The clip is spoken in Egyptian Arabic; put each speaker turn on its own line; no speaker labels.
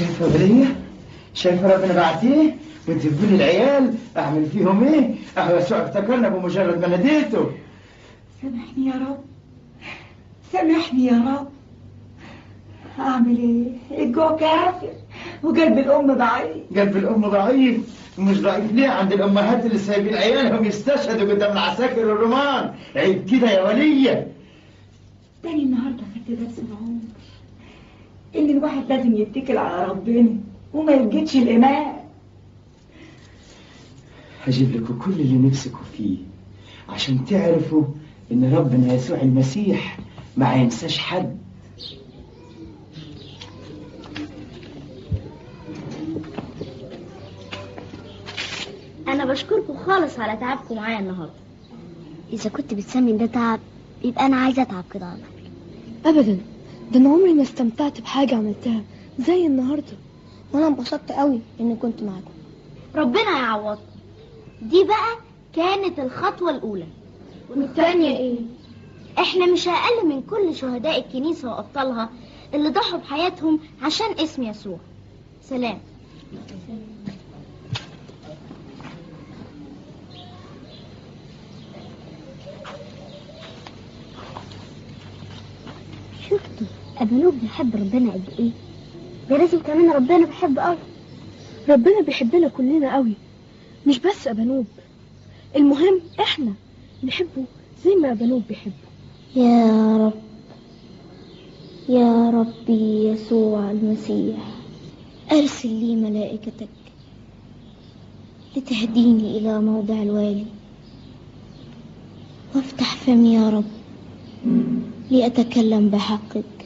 شايفه وليه شايفه ربنا بعتيه وانت تقولي العيال اعمل فيهم ايه اهو يسوع افتكرنا بمجرد ما ناديته
سامحني يا رب سامحني يا رب اعمل ايه الجوع كافر وقلب الام ضعيف
قلب الام ضعيف مش ضعيف ليه عند الامهات اللي سايبين عيالهم يستشهدوا قدام العساكر الرومان عيب كده يا وليه
تاني النهارده خدت درس العمر ان الواحد لازم يتكل على ربنا وما يلجدش الايمان
هجيب لكم كل اللي نفسكم فيه عشان تعرفوا ان ربنا يسوع المسيح ما هينساش حد
انا بشكركم خالص على تعبكم معايا النهارده اذا كنت بتسمي ده تعب يبقى انا عايزه اتعب كده على طول
ابدا ده انا عمري ما استمتعت بحاجه عملتها زي النهارده
وانا انبسطت قوي اني كنت معاكم ربنا يعوضكم دي بقى كانت الخطوه الاولى
والتانية ايه
احنا مش اقل من كل شهداء الكنيسه وابطالها اللي ضحوا بحياتهم عشان اسم يسوع سلام شفتوا ابنوب بيحب ربنا قد ايه ده لازم كمان ربنا بيحبه قوي
ربنا بيحبنا كلنا قوي مش بس ابانوب المهم احنا نحبه زي ما ابانوب بيحبه
يا رب يا ربي يسوع المسيح أرسل لي ملائكتك لتهديني إلى موضع الوالي وافتح فمي يا رب لأتكلم بحقك